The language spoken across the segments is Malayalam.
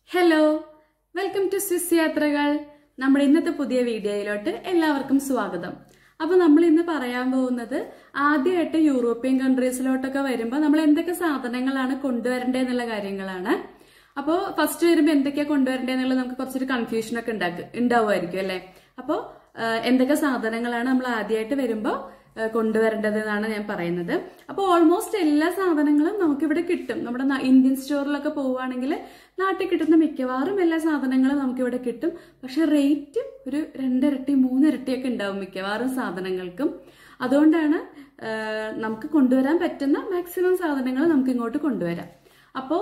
ഹലോ വെൽക്കം ടു സ്വിസ് യാത്രകൾ നമ്മുടെ ഇന്നത്തെ പുതിയ വീഡിയോയിലോട്ട് എല്ലാവർക്കും സ്വാഗതം അപ്പൊ നമ്മൾ ഇന്ന് പറയാൻ പോകുന്നത് ആദ്യമായിട്ട് യൂറോപ്യൻ കൺട്രീസിലോട്ടൊക്കെ വരുമ്പോൾ നമ്മൾ എന്തൊക്കെ സാധനങ്ങളാണ് കൊണ്ടുവരേണ്ടത് എന്നുള്ള കാര്യങ്ങളാണ് അപ്പോൾ ഫസ്റ്റ് വരുമ്പോൾ എന്തൊക്കെയാ കൊണ്ടുവരേണ്ടത് എന്നുള്ളത് നമുക്ക് കുറച്ചൊരു കൺഫ്യൂഷൻ ഒക്കെ ഉണ്ടാക്കും ഉണ്ടാവുമായിരിക്കും അല്ലെ അപ്പോൾ എന്തൊക്കെ സാധനങ്ങളാണ് നമ്മൾ ആദ്യമായിട്ട് വരുമ്പോൾ കൊണ്ടുവരേണ്ടത് എന്നാണ് ഞാൻ പറയുന്നത് അപ്പോൾ ഓൾമോസ്റ്റ് എല്ലാ സാധനങ്ങളും നമുക്കിവിടെ കിട്ടും നമ്മുടെ ന- ഇന്ത്യൻ സ്റ്റോറിലൊക്കെ പോവുകയാണെങ്കിൽ നാട്ടിൽ കിട്ടുന്ന മിക്കവാറും എല്ലാ സാധനങ്ങളും നമുക്കിവിടെ കിട്ടും പക്ഷെ റേറ്റ് ഒരു രണ്ടിരട്ടി മൂന്നിരട്ടിയൊക്കെ ഉണ്ടാവും മിക്കവാറും സാധനങ്ങൾക്കും അതുകൊണ്ടാണ് ആ, നമുക്ക് കൊണ്ടുവരാൻ പറ്റുന്ന മാക്സിമം സാധനങ്ങൾ നമുക്ക് ഇങ്ങോട്ട് കൊണ്ടുവരാം അപ്പോൾ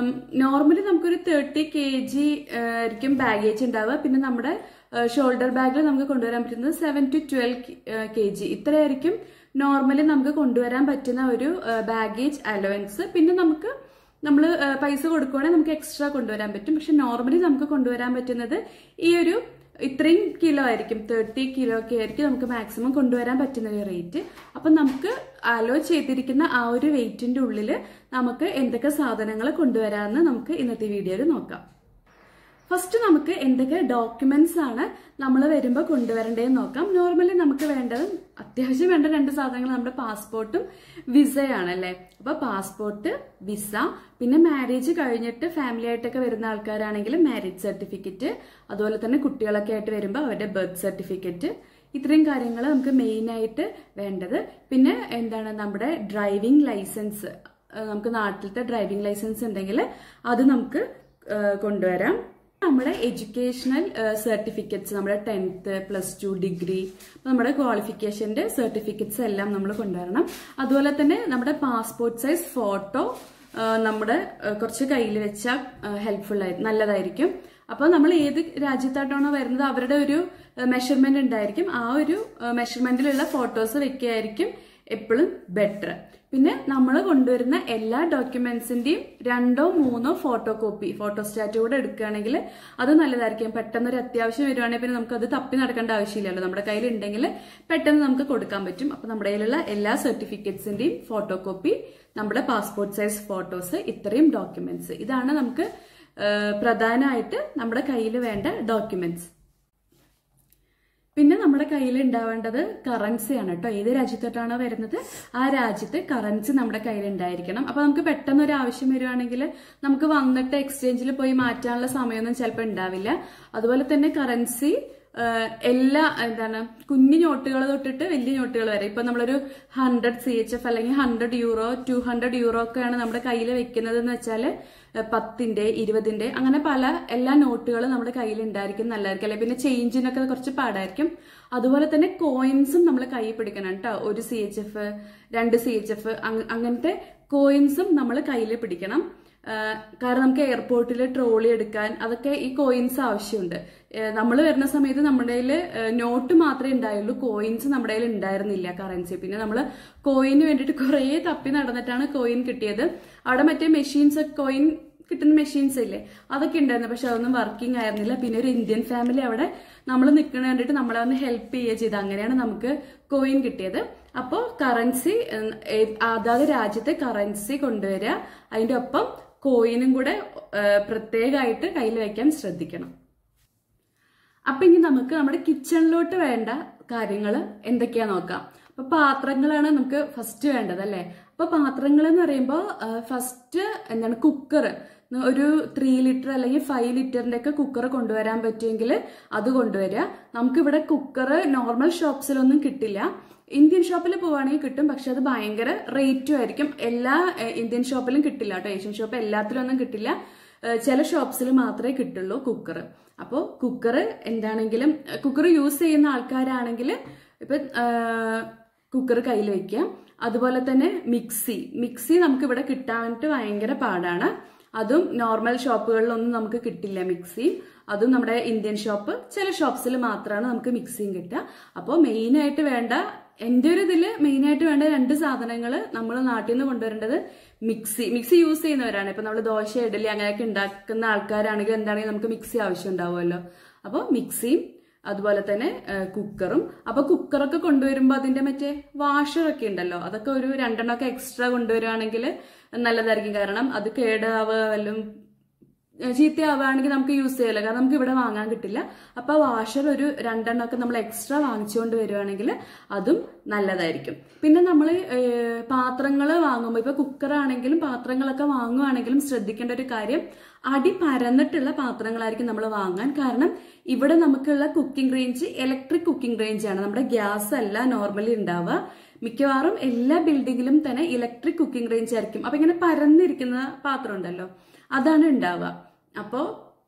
നോർമലി നമുക്കൊരു തേർട്ടി കെ ജി ആയിരിക്കും ബാഗേജ് ഉണ്ടാവുക പിന്നെ നമ്മുടെ ഷോൾഡർ ബാഗിൽ നമുക്ക് കൊണ്ടുവരാൻ പറ്റുന്നത് seven to twelve K G ഇത്രയായിരിക്കും നോർമലി നമുക്ക് കൊണ്ടുവരാൻ പറ്റുന്ന ഒരു ബാഗേജ് അലവൻസ് പിന്നെ നമുക്ക് നമ്മൾ പൈസ കൊടുക്കുവാണെങ്കിൽ നമുക്ക് എക്സ്ട്രാ കൊണ്ടുവരാൻ പറ്റും പക്ഷെ നോർമലി നമുക്ക് കൊണ്ടുവരാൻ പറ്റുന്നത് ഈ ഒരു ഇത്രയും കിലോ ആയിരിക്കും തേർട്ടി കിലോ ഒക്കെ ആയിരിക്കും നമുക്ക് മാക്സിമം കൊണ്ടുവരാൻ പറ്റുന്ന ഒരു റേറ്റ് അപ്പം നമുക്ക് അലോ ചെയ്തിരിക്കുന്ന ആ ഒരു വെയിറ്റിന്റെ ഉള്ളിൽ നമുക്ക് എന്തൊക്കെ സാധനങ്ങൾ കൊണ്ടുവരാമെന്ന് നമുക്ക് ഇന്നത്തെ വീഡിയോയിൽ നോക്കാം ഫസ്റ്റ് നമുക്ക് എന്തൊക്കെ ഡോക്യുമെന്റ്സ് ആണ് നമ്മൾ വരുമ്പോൾ കൊണ്ടുവരേണ്ടതെന്ന് നോക്കാം നോർമലി നമുക്ക് വേണ്ടത് അത്യാവശ്യം വേണ്ട രണ്ട് സാധനങ്ങൾ നമ്മുടെ പാസ്പോർട്ടും വിസയാണ് അല്ലേ അപ്പൊ പാസ്പോർട്ട് വിസ പിന്നെ മാരേജ് കഴിഞ്ഞിട്ട് ഫാമിലി ആയിട്ടൊക്കെ വരുന്ന ആൾക്കാരാണെങ്കിൽ മാരേജ് സർട്ടിഫിക്കറ്റ് അതുപോലെ തന്നെ കുട്ടികളൊക്കെ ആയിട്ട് വരുമ്പോൾ അവരുടെ ബർത്ത് സർട്ടിഫിക്കറ്റ് ഇത്രയും കാര്യങ്ങൾ നമുക്ക് മെയിൻ ആയിട്ട് വേണ്ടത് പിന്നെ എന്താണ് നമ്മുടെ ഡ്രൈവിംഗ് ലൈസൻസ് നമുക്ക് നാട്ടിലത്തെ ഡ്രൈവിംഗ് ലൈസൻസ് ഉണ്ടെങ്കിൽ അത് നമുക്ക് ആ, കൊണ്ടുവരാം നമ്മുടെ എഡ്യൂക്കേഷണൽ സർട്ടിഫിക്കറ്റ്സ് നമ്മുടെ ടെൻത്ത് പ്ലസ് ടു ഡിഗ്രി നമ്മുടെ ക്വാളിഫിക്കേഷന്റെ സർട്ടിഫിക്കറ്റ്സ് എല്ലാം നമ്മൾ കൊണ്ടുവരണം അതുപോലെ തന്നെ നമ്മുടെ പാസ്പോർട്ട് സൈസ് ഫോട്ടോ നമ്മുടെ ആ, കുറച്ച് കയ്യിൽ വെച്ചാൽ ഹെൽപ്ഫുൾ ആയി നല്ലതായിരിക്കും അപ്പോൾ നമ്മൾ ഏത് രാജ്യത്തായിട്ടാണോ വരുന്നത് അവരുടെ ഒരു മെഷർമെന്റ് ഉണ്ടായിരിക്കും ആ ഒരു മെഷർമെന്റിലുള്ള ഫോട്ടോസ് വെക്കുകയായിരിക്കും എപ്പോഴും ബെറ്റർ പിന്നെ നമ്മൾ കൊണ്ടുവരുന്ന എല്ലാ ഡോക്യുമെന്റ്സിന്റെയും രണ്ടോ മൂന്നോ ഫോട്ടോ കോപ്പി ഫോട്ടോസ്റ്റാറ്റ് കൂടെ എടുക്കുകയാണെങ്കിൽ അത് നല്ലതായിരിക്കും പെട്ടെന്ന് ഒരു അത്യാവശ്യം വരുവാണെങ്കിൽ പിന്നെ നമുക്ക് അത് തപ്പി നടക്കേണ്ട ആവശ്യമില്ലല്ലോ നമ്മുടെ കയ്യിൽ ഉണ്ടെങ്കിൽ പെട്ടെന്ന് നമുക്ക് കൊടുക്കാൻ പറ്റും അപ്പൊ നമ്മുടെ കയ്യിലുള്ള എല്ലാ സർട്ടിഫിക്കറ്റ്സിന്റെയും ഫോട്ടോ കോപ്പി നമ്മുടെ പാസ്പോർട്ട് സൈസ് ഫോട്ടോസ് ഇത്രയും ഡോക്യുമെന്റ്സ് ഇതാണ് നമുക്ക് ആ, പ്രധാനമായിട്ട് നമ്മുടെ കയ്യിൽ വേണ്ട ഡോക്യുമെന്റ്സ് പിന്നെ നമ്മുടെ കയ്യിൽ ഉണ്ടാവേണ്ടത് കറൻസിയാണ് കേട്ടോ ഏത് രാജ്യത്തോട്ടാണോ വരുന്നത് ആ രാജ്യത്ത് കറൻസി നമ്മുടെ കയ്യിൽ ഉണ്ടായിരിക്കണം അപ്പൊ നമുക്ക് പെട്ടെന്ന് ഒരു ആവശ്യം വരുവാണെങ്കിൽ നമുക്ക് വന്നിട്ട് എക്സ്ചേഞ്ചിൽ പോയി മാറ്റാനുള്ള സമയമൊന്നും ചിലപ്പോൾ ഉണ്ടാവില്ല അതുപോലെ തന്നെ കറൻസി എല്ലാ എന്താണ് കുഞ്ഞു നോട്ടുകൾ തൊട്ടിട്ട് വലിയ നോട്ടുകൾ വരെ ഇപ്പൊ നമ്മളൊരു ഹൺഡ്രഡ് സി എച്ച് എഫ് അല്ലെങ്കിൽ hundred euro two hundred euro ഒക്കെയാണ് നമ്മുടെ കയ്യിൽ വെക്കുന്നത് എന്ന് വെച്ചാൽ പത്തിന്റെ ഇരുപതിന്റെ അങ്ങനെ പല എല്ലാ നോട്ടുകളും നമ്മുടെ കയ്യിൽ ഉണ്ടായിരിക്കും നല്ലതായിരിക്കും അല്ലെ പിന്നെ ചേഞ്ചിനൊക്കെ കുറച്ച് പാടായിരിക്കും അതുപോലെ തന്നെ കോയിൻസും നമ്മൾ കയ്യിൽ പിടിക്കണം കേട്ടോ ഒരു സി എച്ച് എഫ് രണ്ട് സി എച്ച് എഫ് അങ്ങനത്തെ കോയിൻസും നമ്മൾ കയ്യിൽ പിടിക്കണം ആ, കാരണം നമുക്ക് എയർപോർട്ടിൽ ട്രോളി എടുക്കാൻ അതൊക്കെ ഈ കോയിൻസ് ആവശ്യമുണ്ട് നമ്മൾ വരുന്ന സമയത്ത് നമ്മുടെ കയ്യിൽ നോട്ട് മാത്രമേ ഉണ്ടായുള്ളൂ കോയിൻസ് നമ്മുടെ കയ്യിൽ ഉണ്ടായിരുന്നില്ല കറൻസി പിന്നെ നമ്മൾ കോയിന് വേണ്ടിയിട്ട് കുറേ തപ്പി നടന്നിട്ടാണ് കോയിൻ കിട്ടിയത് അവിടെ മറ്റേ മെഷീൻസ് കോയിൻ കിട്ടുന്ന മെഷീൻസ് ഇല്ലേ അതൊക്കെ ഉണ്ടായിരുന്നു പക്ഷെ അതൊന്നും വർക്കിംഗ് ആയിരുന്നില്ല പിന്നെ ഒരു ഇന്ത്യൻ ഫാമിലി അവിടെ നമ്മൾ നിൽക്കണ കണ്ടിട്ട് നമ്മളെ വന്ന് ഹെൽപ്പ് ചെയ്യുക ചെയ്ത് അങ്ങനെയാണ് നമുക്ക് കോയിൻ കിട്ടിയത് അപ്പോൾ കറൻസി അതാത് രാജ്യത്തെ കറൻസി കൊണ്ടുവരിക അതിന്റെ ഒപ്പം കോയിനും കൂടെ പ്രത്യേകമായിട്ട് കയ്യിൽ വെക്കാൻ ശ്രദ്ധിക്കണം അപ്പൊ ഇനി നമുക്ക് നമ്മുടെ കിച്ചണിലോട്ട് വേണ്ട കാര്യങ്ങൾ എന്തൊക്കെയാ നോക്കാം അപ്പൊ പാത്രങ്ങളാണ് നമുക്ക് ഫസ്റ്റ് വേണ്ടത് അല്ലെ അപ്പൊ പാത്രങ്ങൾ എന്ന് പറയുമ്പോൾ ഫസ്റ്റ് എന്താണ് കുക്കർ ഒരു ത്രീ ലിറ്റർ അല്ലെങ്കിൽ ഫൈവ് ലിറ്ററിന്റെ ഒക്കെ കുക്കർ കൊണ്ടുവരാൻ പറ്റുമെങ്കിൽ അത് കൊണ്ടുവരിക നമുക്കിവിടെ കുക്കർ നോർമൽ ഷോപ്സിലൊന്നും കിട്ടില്ല ഇന്ത്യൻ ഷോപ്പിൽ പോവുകയാണെങ്കിൽ കിട്ടും പക്ഷെ അത് ഭയങ്കര റേറ്റും ആയിരിക്കും എല്ലാ ഏഹ്, ഇന്ത്യൻ ഷോപ്പിലും കിട്ടില്ല കേട്ടോ ഏഷ്യൻ ഷോപ്പ് എല്ലാത്തിലൊന്നും കിട്ടില്ല ഏഹ്, ചില ഷോപ്സിൽ മാത്രമേ കിട്ടുള്ളൂ കുക്കർ അപ്പോൾ കുക്കർ എന്താണെങ്കിലും കുക്കർ യൂസ് ചെയ്യുന്ന ആൾക്കാരാണെങ്കിൽ ഇപ്പൊ കുക്കർ കയ്യിൽ വെക്കുക അതുപോലെ തന്നെ മിക്സി മിക്സി നമുക്ക് ഇവിടെ കിട്ടാനായിട്ട് ഭയങ്കര പാടാണ് അതും നോർമൽ ഷോപ്പുകളിലൊന്നും നമുക്ക് കിട്ടില്ല മിക്സി അതും നമ്മുടെ ഇന്ത്യൻ ഷോപ്പ് ചില ഷോപ്സിൽ മാത്രമാണ് നമുക്ക് മിക്സിയും കിട്ടുക അപ്പോൾ മെയിനായിട്ട് വേണ്ട എൻ്റെ ഒരു ഇതിൽ മെയിനായിട്ട് വേണ്ട രണ്ട് സാധനങ്ങൾ നമ്മൾ നാട്ടിൽ നിന്ന് കൊണ്ടുവരേണ്ടത് മിക്സി മിക്സി യൂസ് ചെയ്യുന്നവരാണ് ഇപ്പൊ നമ്മൾ ദോശ ഇഡലി അങ്ങനെയൊക്കെ ഉണ്ടാക്കുന്ന ആൾക്കാരാണെങ്കിൽ എന്താണെങ്കിൽ നമുക്ക് മിക്സി ആവശ്യം ഉണ്ടാവുമല്ലോ അപ്പോൾ മിക്സിയും അതുപോലെ തന്നെ ആ, കുക്കറും അപ്പൊ കുക്കറൊക്കെ കൊണ്ടുവരുമ്പോൾ അതിന്റെ മറ്റേ വാഷറൊക്കെ ഉണ്ടല്ലോ അതൊക്കെ ഒരു രണ്ടെണ്ണമൊക്കെ എക്സ്ട്രാ കൊണ്ടുവരുവാണെങ്കിൽ നല്ലതായിരിക്കും കാരണം അത് കേടാവുക വല്ലതും ഏഹ് ചീത്തയാവുകയാണെങ്കിൽ നമുക്ക് യൂസ് ചെയ്യാലോ കാരണം നമുക്ക് ഇവിടെ വാങ്ങാൻ കിട്ടില്ല അപ്പൊ വാഷർ ഒരു രണ്ടെണ്ണം ഒക്കെ നമ്മൾ എക്സ്ട്രാ വാങ്ങിച്ചുകൊണ്ട് വരുവാണെങ്കിൽ അതും നല്ലതായിരിക്കും പിന്നെ നമ്മൾ പാത്രങ്ങൾ വാങ്ങുമ്പോൾ ഇപ്പൊ കുക്കർ ആണെങ്കിലും പാത്രങ്ങളൊക്കെ വാങ്ങുവാണെങ്കിലും ശ്രദ്ധിക്കേണ്ട ഒരു കാര്യം അടി പരന്നിട്ടുള്ള പാത്രങ്ങളായിരിക്കും നമ്മൾ വാങ്ങാൻ കാരണം ഇവിടെ നമുക്കുള്ള cooking range electric cooking range ആണ് നമ്മുടെ ഗ്യാസ് അല്ല നോർമലി ഉണ്ടാവുക മിക്കവാറും എല്ലാ ബിൽഡിങ്ങിലും തന്നെ ഇലക്ട്രിക് കുക്കിംഗ് റേഞ്ച് ആയിരിക്കും അപ്പൊ ഇങ്ങനെ പരന്നിരിക്കുന്ന പാത്രം ഉണ്ടല്ലോ അതാണ് ഉണ്ടാവുക അപ്പോൾ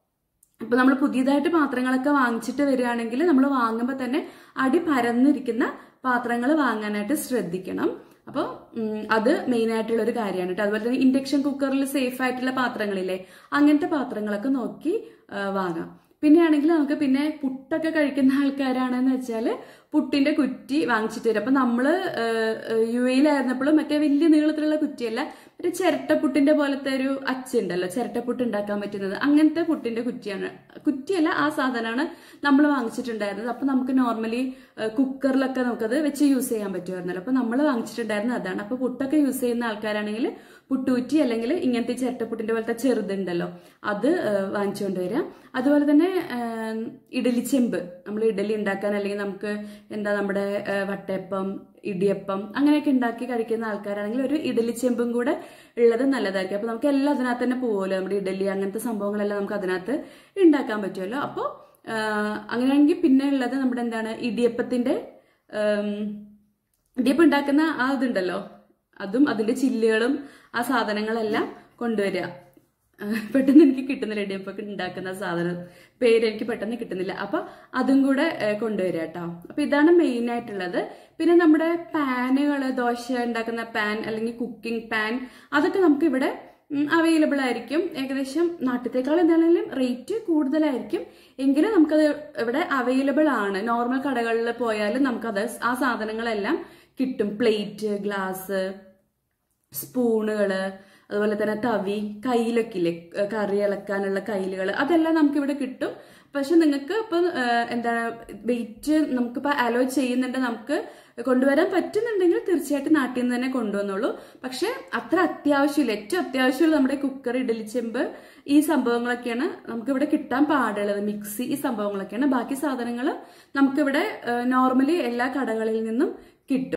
ഇപ്പൊ നമ്മൾ പുതിയതായിട്ട് പാത്രങ്ങളൊക്കെ വാങ്ങിച്ചിട്ട് വരികയാണെങ്കിൽ നമ്മൾ വാങ്ങുമ്പോൾ തന്നെ അടി പരന്നിരിക്കുന്ന പാത്രങ്ങൾ വാങ്ങാനായിട്ട് ശ്രദ്ധിക്കണം അപ്പോൾ അത് മെയിൻ ആയിട്ടുള്ള ഒരു കാര്യമാണ് കേട്ടോ അതുപോലെ തന്നെ ഇൻഡക്ഷൻ കുക്കറിൽ സേഫ് ആയിട്ടുള്ള പാത്രങ്ങളില്ലേ അങ്ങനത്തെ പാത്രങ്ങളൊക്കെ നോക്കി ആ, വാങ്ങാം പിന്നെയാണെങ്കിൽ നമുക്ക് പിന്നെ പുട്ടൊക്കെ കഴിക്കുന്ന ആൾക്കാരാണെന്ന് വെച്ചാൽ പുട്ടിന്റെ കുറ്റി വാങ്ങിച്ചിട്ട് വരും അപ്പൊ നമ്മള് യു എയിലായിരുന്നപ്പോഴും മറ്റേ വലിയ നീളത്തിലുള്ള കുറ്റിയല്ല ഒരു ചിരട്ടപ്പുട്ടിന്റെ പോലത്തെ ഒരു അച്ചുണ്ടല്ലോ ചിരട്ടപ്പുട്ട് ഉണ്ടാക്കാൻ പറ്റുന്നത് അങ്ങനത്തെ പുട്ടിന്റെ കുറ്റിയാണ് കുറ്റിയല്ല ആ സാധനമാണ് നമ്മൾ വാങ്ങിച്ചിട്ടുണ്ടായിരുന്നത് അപ്പൊ നമുക്ക് നോർമലി കുക്കറിലൊക്കെ നമുക്കത് വെച്ച് യൂസ് ചെയ്യാൻ പറ്റുമായിരുന്നല്ലോ അപ്പൊ നമ്മൾ വാങ്ങിച്ചിട്ടുണ്ടായിരുന്നത് അതാണ് അപ്പൊ പുട്ടൊക്കെ യൂസ് ചെയ്യുന്ന ആൾക്കാരാണെങ്കിൽ പുട്ടൂറ്റി അല്ലെങ്കിൽ ഇങ്ങനത്തെ ചിരട്ടപ്പുട്ടിന്റെ പോലത്തെ ചെറുതുണ്ടല്ലോ അത് ഏഹ്, വാങ്ങിച്ചുകൊണ്ട് വരാം അതുപോലെ തന്നെ ഏഹ്, ഇഡലി ചെമ്പ് നമ്മൾ ഇഡലി ഉണ്ടാക്കാൻ അല്ലെങ്കിൽ നമുക്ക് എന്താ നമ്മുടെ ഏഹ്, വട്ടയപ്പം ഇടിയപ്പം അങ്ങനെയൊക്കെ ഉണ്ടാക്കി കഴിക്കുന്ന ആൾക്കാരാണെങ്കിൽ ഒരു ഇഡലി ചെമ്പും കൂടെ ഉള്ളത് നല്ലതായിരിക്കും അപ്പൊ നമുക്ക് എല്ലാം അതിനകത്ത് തന്നെ പോകുമല്ലോ നമ്മുടെ ഇഡലി അങ്ങനത്തെ സംഭവങ്ങളെല്ലാം നമുക്ക് അതിനകത്ത് ഉണ്ടാക്കാൻ പറ്റുമല്ലോ അപ്പോൾ അങ്ങനെയാണെങ്കിൽ പിന്നെ ഉള്ളത് നമ്മുടെ എന്താണ് ഇടിയപ്പത്തിന്റെ ഏം, ഇടിയപ്പം ഉണ്ടാക്കുന്ന ആ ഇതുണ്ടല്ലോ അതും അതിന്റെ ചില്ലുകളും ആ സാധനങ്ങളെല്ലാം കൊണ്ടുവരിക ആ, പെട്ടെന്ന് എനിക്ക് കിട്ടുന്നില്ല ഇടിയപ്പൊക്കെ ഉണ്ടാക്കുന്ന സാധനം പേര് എനിക്ക് പെട്ടെന്ന് കിട്ടുന്നില്ല അപ്പൊ അതും കൂടെ ഏ, കൊണ്ടുവരിക കേട്ടോ അപ്പൊ ഇതാണ് മെയിൻ ആയിട്ടുള്ളത് പിന്നെ നമ്മുടെ പാനുകൾ ദോശ ഉണ്ടാക്കുന്ന പാൻ അല്ലെങ്കിൽ കുക്കിംഗ് പാൻ അതൊക്കെ നമുക്ക് ഇവിടെ അവൈലബിൾ ആയിരിക്കും ഏകദേശം നാട്ടിലത്തേക്കാൾ എന്താണെങ്കിലും റേറ്റ് കൂടുതലായിരിക്കും എങ്കിലും നമുക്കത് ഇവിടെ അവൈലബിൾ ആണ് നോർമൽ കടകളിൽ പോയാലും നമുക്കത് ആ സാധനങ്ങളെല്ലാം കിട്ടും പ്ലേറ്റ് ഗ്ലാസ് സ്പൂണുകള് അതുപോലെ തന്നെ തവി കയ്യിലൊക്കെ ഇല്ലേ ഏഹ് കറി ഇളക്കാനുള്ള കയ്യിലുകൾ അതെല്ലാം നമുക്ക് ഇവിടെ കിട്ടും പക്ഷെ നിങ്ങൾക്ക് ഇപ്പൊ ഏഹ് എന്താണ് വെയിറ്റ് നമുക്കിപ്പോ അലോ ചെയ്യുന്നുണ്ട് നമുക്ക് കൊണ്ടുവരാൻ പറ്റുന്നുണ്ടെങ്കിൽ തീർച്ചയായിട്ടും നാട്ടിൽ നിന്ന് തന്നെ കൊണ്ടുവന്നോളൂ പക്ഷെ അത്ര അത്യാവശ്യമില്ല ഏറ്റവും അത്യാവശ്യമുള്ള നമ്മുടെ കുക്കർ ഇഡലിച്ചെമ്പ് ഈ സംഭവങ്ങളൊക്കെയാണ് നമുക്ക് ഇവിടെ കിട്ടാൻ പാടുള്ളത് മിക്സി ഈ സംഭവങ്ങളൊക്കെയാണ് ബാക്കി സാധനങ്ങൾ നമുക്കിവിടെ നോർമലി എല്ലാ കടകളിൽ നിന്നും കിട്ടും